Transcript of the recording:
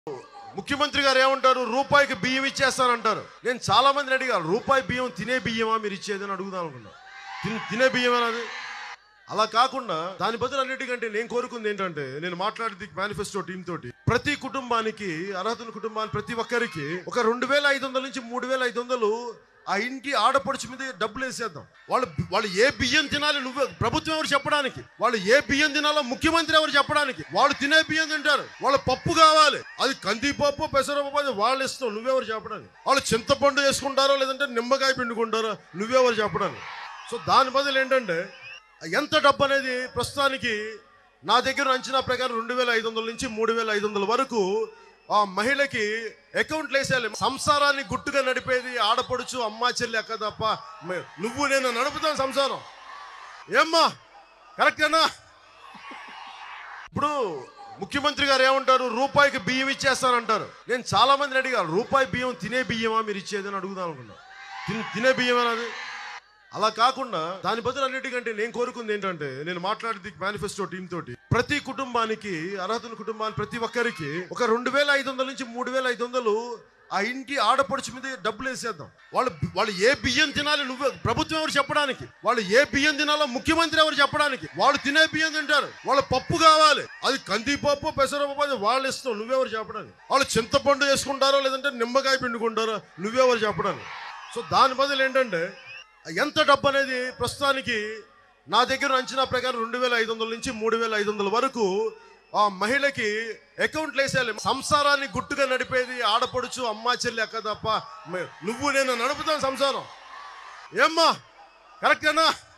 ముఖ్యమంత్రి గారు ఏమంటారు రూపాయికి బియ్యం ఇచ్చేస్తానంటారు నేను చాలా మందిని అడిగాను రూపాయి బియ్యం తినే బియ్యమా మీరు ఇచ్చేది అని అడుగుదాం అనుకున్నా తిన్- తినే బియ్యమేనా అది అలా కాకుండా దాని బదులు అన్నిటికంటే నేను కోరుకుంది ఏంటంటే నేను మాట్లాడేది మేనిఫెస్టో టీం తోటి ప్రతి కుటుంబానికి అర్హతల కుటుంబానికి ప్రతి ఒక్కరికి ఒక రెండు వేల ఐదు వందల నుంచి మూడు వేల ఐదు వందలు ఆ ఇంటి ఆడపడుచు మీద డబ్బులు వేసేద్దాం వాళ్ళు వాళ్ళు ఏ బియ్యం తినాలి నువ్వు ప్రభుత్వం ఎవరు చెప్పడానికి వాళ్ళు ఏ బియ్యం తినాలో ముఖ్యమంత్రి ఎవరు చెప్పడానికి వాళ్ళు తినే బియ్యం తింటారు వాళ్ళ పప్పు కావాలి అది కందిపప్పు పెసరపప్పు అది వాళ్ళు ఇష్టం నువ్వెవరు చెప్పడానికి వాళ్ళు చింతపండు వేసుకుంటారో లేదంటే నిమ్మకాయ పిండుకుంటారో నువ్వెవరు చెప్పడానికి సో దాని బదులు ఏంటంటే ఎంత డబ్బు అనేది ప్రస్తుతానికి నా దగ్గర అంచనా ప్రకారం రెండు వేల ఐదు వందల నుంచి మూడు వేల ఐదు వందల వరకు ఆ మహిళకి అకౌంట్లు వేసేయాలి సంసారాన్ని గుట్టుగా నడిపేది ఆడపడుచు అమ్మా చెల్లి అక్క తప్ప మే- నువ్వు నేను నడుపుతాను సంసారం ఏమ్మా కరెక్టేనా ఇప్పుడు ముఖ్యమంత్రి గారు ఏమంటారు రూపాయికి బియ్యం ఇచ్చేస్తానంటారు నేను చాలా మందిని అడిగాను రూపాయి బియ్యం తినే బియ్యమా మీరు ఇచ్చేది అని అడుగుదాం అనుకున్నా తిన్- తినే బియ్యమేనా అది అలా కాకుండా దాని బదులు అన్నిటికంటే నేను కోరుకుంది ఏంటంటే నేను మాట్లాడేది మేనిఫెస్టో టీం తోటి ప్రతి కుటుంబానికి అర్హతల కుటుంబానికి ప్రతి ఒక్కరికి ఒక రెండు వేల ఐదు వందల నుంచి మూడు వేల ఐదు వందలు ఆ ఇంటి ఆడపడుచు మీద డబ్బులు వేసేద్దాం వాళ్ళు వాళ్ళు ఏ బియ్యం తినాలి నువ్వు ప్రభుత్వం ఎవరు చెప్పడానికి వాళ్ళు ఏ బియ్యం తినాలో ముఖ్యమంత్రి ఎవరు చెప్పడానికి వాళ్ళు తినే బియ్యం తింటారు వాళ్ళ పప్పు కావాలి అది కందిపప్పు పెసరపప్పు అది వాళ్ళు ఇష్టం నువ్వెవరు చెప్పడానికి వాళ్ళు చింతపండు వేసుకుంటారో లేదంటే నిమ్మకాయ పిండుకుంటారో నువ్వెవరు చెప్పడానికి సో దాని బదులు ఏంటంటే ఎంత డబ్బు అనేది ప్రస్తుతానికి నా దగ్గర అంచనా ప్రకారం రెండు వేల ఐదు వందల నుంచి మూడు వేల ఐదు వందల వరకు ఆ మహిళకి అకౌంట్లు వేసేయాలి సంసారాన్ని గుట్టుగా నడిపేది ఆడపడుచు అమ్మా చెల్లి అక్క తప్ప మే- నువ్వు నేను నడుపుతాను సంసారం ఏమ్మా కరెక్టేనా